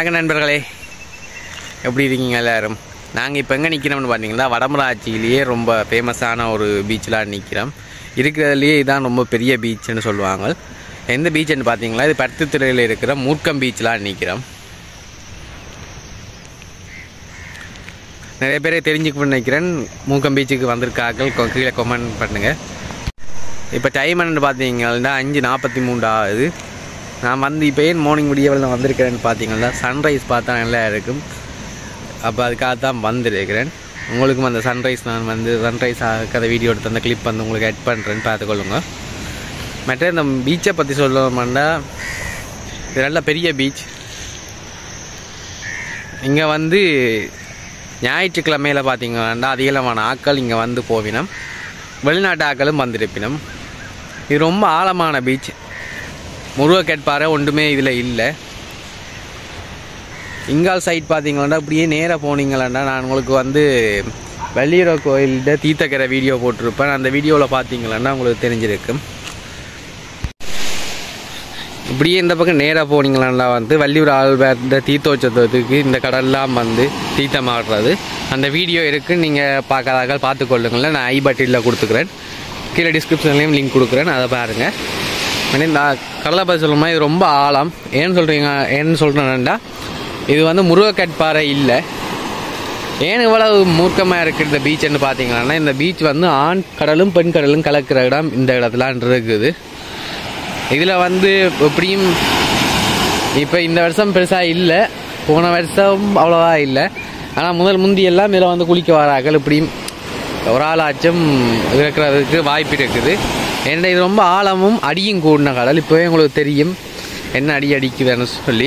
வணக்கம் நண்பர்களே எப்படி இருக்கீங்க எல்லாரும் நாங்கள் இப்போ எங்கே நிற்கிறோம்னு பார்த்தீங்கன்னா வடமராட்சியிலேயே ரொம்ப ஃபேமஸான ஒரு பீச்சில் நிற்கிறோம் இருக்கிறதுலையே இதான் ரொம்ப பெரிய பீச்சுன்னு சொல்லுவாங்க எந்த பீச்சுன்னு பார்த்தீங்களா இது பருத்தித்துறையில் இருக்கிற மூர்க்கம் பீச்சில் நிற்கிறோம் நிறைய பேரை தெரிஞ்சுக்க நினைக்கிறேன் மூக்கம் பீச்சுக்கு வந்திருக்கார்கள் கொ- கீழே கமெண்ட் பண்ணுங்கள் இப்போ டைம் என்னன்னு பார்த்தீங்கன்னா அஞ்சு நாற்பத்தி மூணு ஆகுது நான் வந்து இப்போ ஏன் மார்னிங் முடியவில் நான் வந்திருக்கிறேன்னு பார்த்தீங்கன்னா சன்ரைஸ் பார்த்தா நல்லா இருக்கும் அப்போ அதுக்காக தான் வந்திருக்கிறேன் உங்களுக்கும் அந்த சன்ரைஸ் நான் வந்து சன்ரைஸ் ஆகிற வீடியோ எடுத்து அந்த கிளிப் வந்து உங்களுக்கு ஆட் பண்ணுறேன்னு பார்த்துக்கொள்ளுங்க மற்ற இந்த பீச்சை பற்றி சொல்லணும்னா இது நல்ல பெரிய பீச் இங்கே வந்து ஞாயிற்றுக்கிழமையில் பார்த்தீங்கன்னா அதிகமான ஆட்கள் இங்கே வந்து போவினம் வெளிநாட்டு ஆட்களும் வந்திருப்பினம் இது ரொம்ப ஆழமான பீச் முருகக்கேட்பாறை ஒன்றுமே இதில் இல்லை இங்கால் சைட் பார்த்தீங்கன்னா அப்படியே நேராக போனீங்களா நான் உங்களுக்கு வந்து வள்ளியூர கோயில்கிட்ட தீர்த்தக்கரை வீடியோ போட்டிருப்பேன் அந்த வீடியோவில் பார்த்தீங்களா உங்களுக்கு தெரிஞ்சிருக்கும் இப்படியே இந்த பக்கம் நேராக போனீங்களா வந்து வள்ளியூர் ஆழ்வார்ந்த தீர்த்தோச்சத்துக்கு இந்த கடல்லாம் வந்து தீர்த்தமாடுறது அந்த வீடியோ இருக்குது நீங்கள் பார்க்காதாக்கள் பார்த்துக்கொள்ளுங்களேன் நான் ஐ பட்டியில் கொடுத்துக்கிறேன் கீழே டிஸ்கிரிப்ஷன்லேயும் லிங்க் கொடுக்குறேன் அதை பாருங்கள் ஆனால் இந்த கடலை பற்றி சொல்லுமா இது ரொம்ப ஆழம் ஏன்னு சொல்கிறீங்க ஏன்னு சொல்கிறேன்டா இது வந்து முருகக்கட்பாறை இல்லை ஏன் இவ்வளவு மூர்க்கமாக இருக்குது இந்த பீச்னு பார்த்தீங்கன்னா இந்த பீச் வந்து ஆண் கடலும் பெண் கடலும் கலக்கிற இடம் இந்த இடத்துலான் இருக்குது இதில் வந்து எப்படியும் இப்போ இந்த வருஷம் பெருசாக இல்லை போன வருஷம் அவ்வளோவா இல்லை ஆனால் முதல் முந்தி எல்லாம் இதில் வந்து குளிக்க வரார்கள் இப்படியும் ஒரு ஆளாச்சும் இருக்கிறதுக்கு வாய்ப்பு இருக்குது ஏன்னா இது ரொம்ப ஆழமும் அடியும் கூடின கடல் இப்போவே உங்களுக்கு தெரியும் என்ன அடி அடிக்குதுன்னு சொல்லி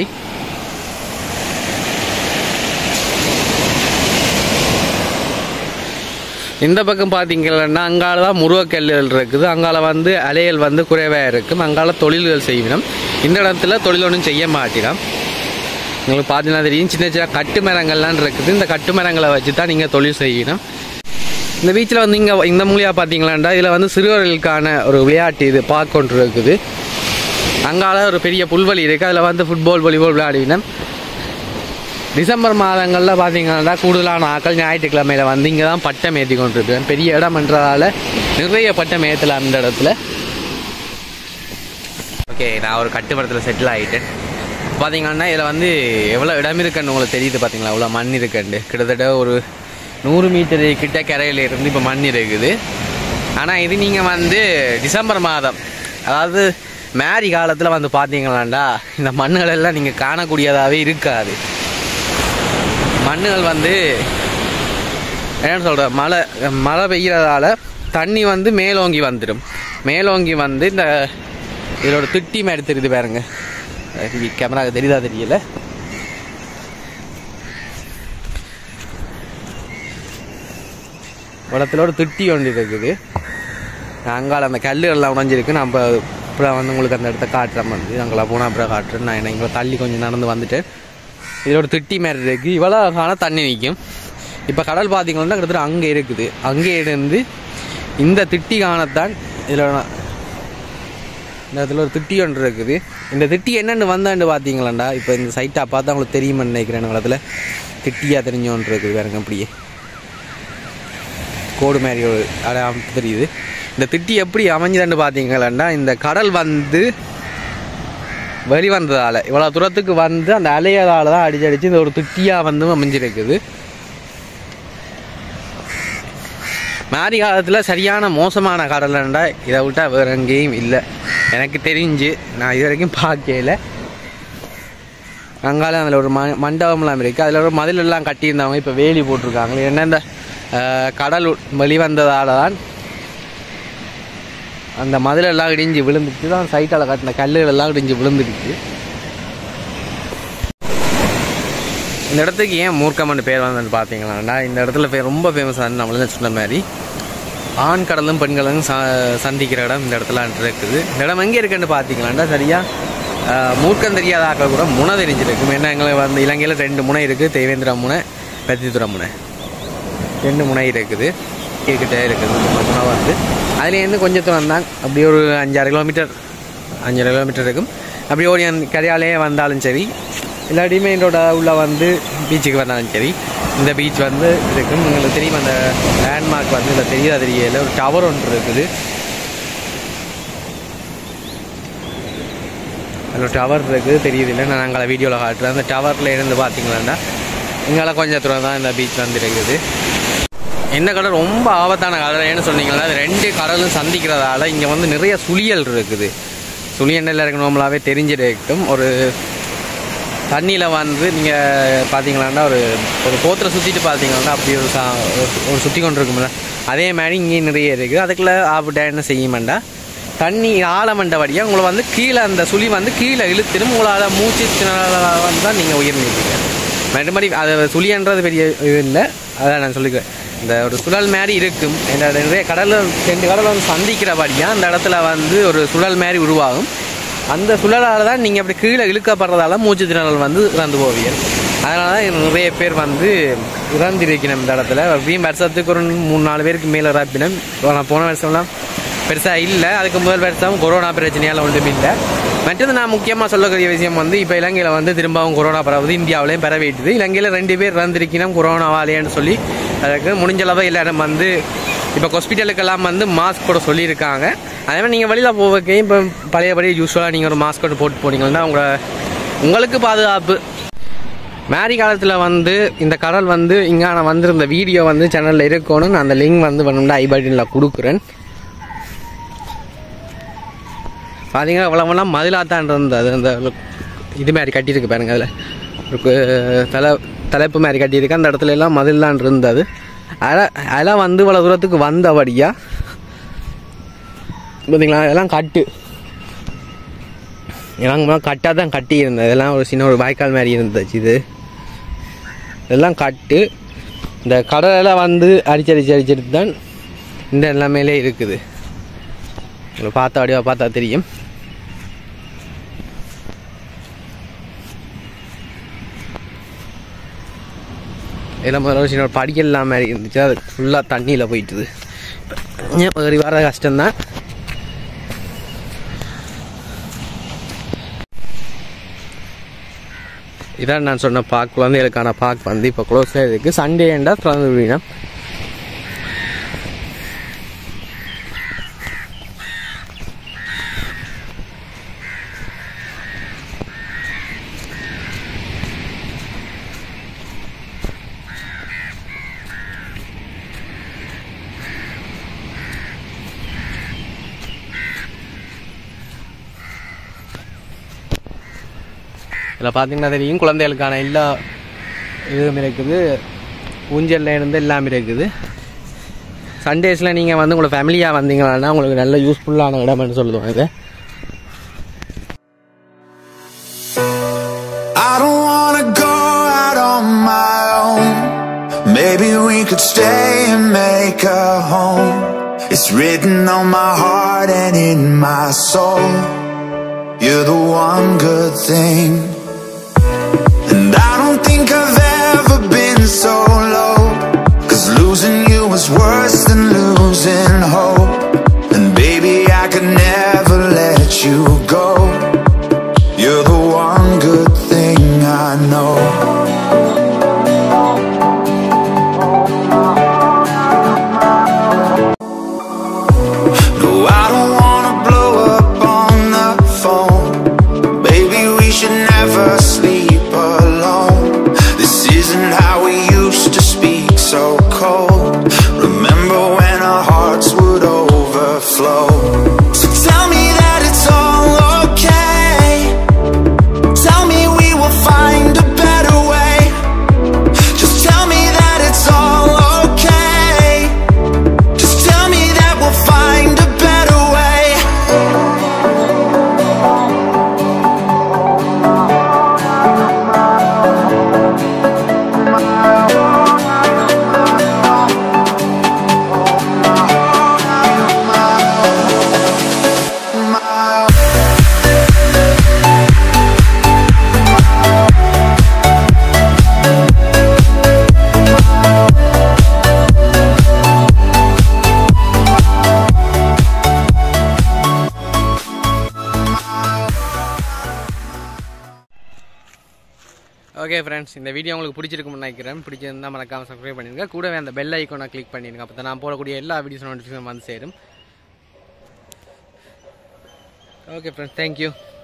இந்த பக்கம் பார்த்தீங்கன்னா அங்கால தான் முருகக்கல்லுகள் இருக்குது அங்கால வந்து அலைகள் வந்து குறைவாக இருக்கும் அங்கால தொழில்கள் செய்யணும் இந்த இடத்துல தொழில் ஒன்றும் செய்ய மாட்டினோம் உங்களுக்கு பார்த்தீங்கன்னா தெரியும் சின்ன சின்ன கட்டு மரங்கள்லாம் இருக்குது இந்த கட்டு மரங்களை வச்சு தான் நீங்கள் தொழில் செய்யணும் இந்த பீச்சில் வந்து இங்கே இந்த மூலியாக பார்த்தீங்களாண்டா இதில் வந்து சிறுவர்களுக்கான ஒரு விளையாட்டு இது பார்க் ஒன்று இருக்குது அங்கால ஒரு பெரிய புல்வெளி இருக்குது அதில் வந்து ஃபுட்பால் வாலிபால் விளையாடினோம் டிசம்பர் மாதங்களில் பார்த்தீங்கன்னா கூடுதலான ஆட்கள் ஞாயிற்றுக்கிழமையில் வந்து இங்கே தான் பட்டம் ஏற்றி கொண்டிருப்பேன் பெரிய இடம்ன்றதால நிறைய பட்டம் ஏற்றல அந்த இடத்துல ஓகே நான் ஒரு கட்டுமரத்தில் செட்டில் ஆகிட்டேன் பார்த்தீங்கன்னா இதில் வந்து எவ்வளோ இடம் இருக்குன்னு உங்களுக்கு தெரியுது பார்த்தீங்களா எவ்வளோ மண் இருக்குண்டு கிட்டத்தட்ட ஒரு நூறு மீட்டர் கிட்ட கரையில் இருந்து இப்போ மண் இருக்குது ஆனால் இது நீங்கள் வந்து டிசம்பர் மாதம் அதாவது மேரி காலத்தில் வந்து பார்த்தீங்களாண்டா இந்த மண்ணுகள் எல்லாம் நீங்கள் காணக்கூடியதாகவே இருக்காது மண்ணுகள் வந்து என்ன சொல்ற மழை மழை பெய்யறதால தண்ணி வந்து மேலோங்கி வந்துடும் மேலோங்கி வந்து இந்த இதோட திட்டி மாதிரி தெரியுது பாருங்க கேமராவுக்கு தெரியுதா தெரியல குளத்துல ஒரு திட்டி ஒன்று இருக்குது அங்கால அந்த கல்லுகள்லாம் உடஞ்சிருக்கு நம்ம அப்புறம் வந்து உங்களுக்கு அந்த இடத்த காட்டுறேன் வந்து அங்கெல்லாம் போனால் அப்புறம் காட்டுறேன் நான் எங்களை தள்ளி கொஞ்சம் நடந்து வந்துட்டேன் இதோட திட்டி மாதிரி இருக்கு இவ்வளோ காலம் தண்ணி நிற்கும் இப்போ கடல் பார்த்தீங்கன்னா கிட்டத்தட்ட அங்கே இருக்குது அங்கே இருந்து இந்த திட்டி காணத்தான் இதில் நான் இந்த இடத்துல ஒரு திட்டி ஒன்று இருக்குது இந்த திட்டி என்னென்னு வந்தான்னு பார்த்தீங்களாண்டா இப்போ இந்த சைட்டாக பார்த்தா உங்களுக்கு தெரியுமென்னு நினைக்கிறேன் இடத்துல திட்டியாக தெரிஞ்ச ஒன்று இருக்குது வேறுங்க அப்படியே கோடு மாதிரி ஒரு அடையாளம் தெரியுது இந்த திட்டி எப்படி அமைஞ்சதுன்னு பார்த்தீங்களாண்டா இந்த கடல் வந்து வெளிவந்ததால் இவ்வளோ தூரத்துக்கு வந்து அந்த அலையதால் தான் அடிச்சு அடிச்சு இந்த ஒரு திட்டியாக வந்து அமைஞ்சிருக்குது மாரி காலத்தில் சரியான மோசமான கடலண்டா இதை விட்டால் வேறு எங்கேயும் இல்லை எனக்கு தெரிஞ்சு நான் இது வரைக்கும் பார்க்கல அங்கால அதில் ஒரு ம மண்டபம்லாம் இருக்குது அதில் ஒரு மதில் எல்லாம் கட்டியிருந்தவங்க இப்போ வேலி போட்டிருக்காங்க என்ன இந்த அஹ், கடல் வெளிவந்ததால தான் அந்த மதில் எல்லாம் இடிஞ்சு விழுந்துட்டு தான் சைட்டால் கட்டின கல்லுகள் எல்லாம் இடிஞ்சு விழுந்துடுச்சு இந்த இடத்துக்கு ஏன் மூர்க்கம்னு பேர் வந்ததுன்னு பார்த்தீங்களாண்டா இந்த இடத்துல பேர் ரொம்ப ஃபேமஸ் ஆனது நம்மள சொன்ன மாதிரி ஆண் கடலும் பெண்களும் ச சந்திக்கிற இடம் இந்த இடத்துல இருக்குது இந்த இடம் எங்கே இருக்குன்னு பார்த்தீங்களாண்டா சரியா ஆஹ், மூர்க்கம் தெரியாத ஆக்கள் கூட முனை தெரிஞ்சிருக்கும் ஏன்னா எங்களுக்கு வந்து இலங்கையில் ரெண்டு முனை இருக்குது தேவேந்திர முனை பெத்தித்துறை முனை ரெண்டு முனை இருக்குது கிட்ட இருக்குது இந்த முனை வந்து அதுலேருந்து கொஞ்சம் தூரம் தான் அப்படியே ஒரு அஞ்சாறு கிலோமீட்டர் அஞ்சரை கிலோமீட்டர் இருக்கும் அப்படி ஓடி அந்த கரையாலேயே வந்தாலும் சரி இல்லாட்டி மெயின் ரோட உள்ள வந்து பீச்சுக்கு வந்தாலும் சரி இந்த பீச் வந்து இருக்கும் உங்களுக்கு தெரியும் அந்த லேண்ட்மார்க் வந்து இதில் தெரியாத தெரியல ஒரு டவர் ஒன்று இருக்குது அதில் டவர் இருக்குது தெரியுது இல்லை நான் அங்கே வீடியோவில் காட்டுறேன் அந்த டவரில் இருந்து பார்த்தீங்கன்னா இங்கே கொஞ்சம் தூரம் தான் இந்த பீச் வந்து இருக்குது இந்த கடல் ரொம்ப ஆபத்தான கடல் ஏன்னு சொன்னீங்கன்னா அது ரெண்டு கடலும் சந்திக்கிறதால இங்கே வந்து நிறைய சுழியல் இருக்குது சுழியண்டில் இருக்க நார்மலாகவே தெரிஞ்சிருக்கும் ஒரு தண்ணியில் வந்து நீங்கள் பார்த்தீங்களான்னா ஒரு ஒரு போத்தில் சுற்றிட்டு பார்த்தீங்கன்னா அப்படி ஒரு சா ஒரு- ஒரு சுற்றி கொண்டு இருக்கும்ல அதே மாதிரி இங்கேயும் நிறைய இருக்குது அதுக்குள்ளே ஆப்பிட்டா என்ன செய்யுமெண்டா தண்ணி ஆழமண்ட வழியாக உங்களை வந்து கீழே அந்த சுழி வந்து கீழே இழுத்துடும் உங்களால் மூச்சு திணறலால வந்து தான் நீங்கள் உயிர் நீப்பீங்க மறுபடி அது சுழின்றது பெரிய இது இல்லை அதான் நான் சொல்லிக்கிறேன் இந்த ஒரு சுழல் மாதிரி இருக்கும் இந்த நிறைய கடலில் ரெண்டு கடல் வந்து சந்திக்கிறபடியாக அந்த இடத்துல வந்து ஒரு சுழல் மாதிரி உருவாகும் அந்த சுழலால் தான் நீங்கள் அப்படி கீழே இழுக்கப்படுறதால மூச்சு திணறல் வந்து இறந்து போவீங்க அதனால தான் நிறைய பேர் வந்து இறந்திருக்கணும் இந்த இடத்துல அப்படியும் வருஷத்துக்கு ஒரு மூணு நாலு பேருக்கு மேலே இறப்பினம் நான் போன வருஷம்லாம் பெருசாக இல்லை அதுக்கு முதல் வருஷம் கொரோனா பிரச்சனையால் ஒன்றும் இல்லை மற்றது நான் முக்கியமாக சொல்லக்கூடிய விஷயம் வந்து இப்போ இலங்கையில் வந்து திரும்பவும் கொரோனா பரவுது இந்தியாவிலையும் பரவிட்டுது இலங்கையில் ரெண்டு பேர் இறந்திருக்கணும் கொரோனாவாலேன்னு சொல்லி அதுக்கு முடிஞ்ச அளவு எல்லாரும் வந்து இப்போ ஹாஸ்பிட்டலுக்கெல்லாம் வந்து மாஸ்க் போட சொல்லியிருக்காங்க அதே மாதிரி நீங்கள் வெளியில் போவக்கே இப்போ பழையபடி யூஸ்வலாக நீங்கள் ஒரு மாஸ்க் போட்டு போட்டு போனீங்கன்னா உங்களை உங்களுக்கு பாதுகாப்பு மேரி காலத்தில் வந்து இந்த கடல் வந்து இங்கே நான் வந்திருந்த வீடியோ வந்து சேனலில் இருக்கணும் நான் அந்த லிங்க் வந்து வேணும்னா ஐ பட்டனில் கொடுக்குறேன் பார்த்தீங்கன்னா இவ்வளோவெல்லாம் மதிலாத்தான் இருந்தது அந்த இது மாதிரி கட்டியிருக்கு பாருங்க அதில் ஒரு கு- தலை தலைப்பு மாதிரி கட்டியிருக்கு அந்த இடத்துல எல்லாம் மதில் தான் இருந்தது அதெல்லாம் அதெல்லாம் வந்து இவ்வளோ தூரத்துக்கு வந்தபடியா பார்த்தீங்களா அதெல்லாம் கட்டு இதெல்லாம் கட்டாக தான் கட்டி இருந்தது இதெல்லாம் ஒரு சின்ன ஒரு வாய்க்கால் மாதிரி இருந்துச்சு இது இதெல்லாம் கட்டு இந்த கடலெல்லாம் வந்து அடிச்சு அடிச்சு அடிச்சிட்டு தான் இந்த எல்லாமேலே இருக்குது உங்களுக்கு பார்த்தா அப்படியே பார்த்தா தெரியும் இதில் முதல்ல ஒரு சின்ன ஒரு படிக்கல் இல்லாம மாதிரி இருந்துச்சு அது ஃபுல்லாக தண்ணியில் போயிட்டுது ஏன் ஏறி வர கஷ்டம்தான் இதான் நான் சொன்ன பார்க் குழந்தைகளுக்கான பார்க் வந்து இப்போ க்ளோஸில் இருக்குது சண்டே ஏண்டா திறந்து விடணும் இதில் பார்த்தீங்கன்னா தெரியும் குழந்தைகளுக்கான எல்லா இதுவும் இருக்குது ஊஞ்சல்ல இருந்து எல்லாமே இருக்குது சண்டேஸில் நீங்கள் வந்து உங்களை ஃபேமிலியாக வந்தீங்கன்னா உங்களுக்கு நல்ல யூஸ்ஃபுல்லான இடம்னு சொல்லுவோம் இது I don't wanna go out on my own. Maybe we could stay and make a home. It's written on my heart and in my soul. You're the one good thing. And I don't think I've ever been so low. Cause losing you was worse than losing hope. And baby, I could never let you go. You're the one good thing I know. No, I don't wanna blow up on the phone. Baby, we should never sleep alone. This isn't how we used to speak. Okay friends இந்த video உங்களுக்கு பிடிச்சிருக்கும்னு நினைக்கிறேன் பிடிச்சிருந்தா மறக்காம subscribe பண்ணிடுங்க கூடவே அந்த bell ஐக்கோனை click பண்ணிடுங்க அப்போ தான் நான் போடக்கூடிய எல்லா வீடியோஸ் நோட்டிஃபிகேஷன் வந்து சேரும் ஓகே ஃப்ரெண்ட்ஸ் தேங்க்யூ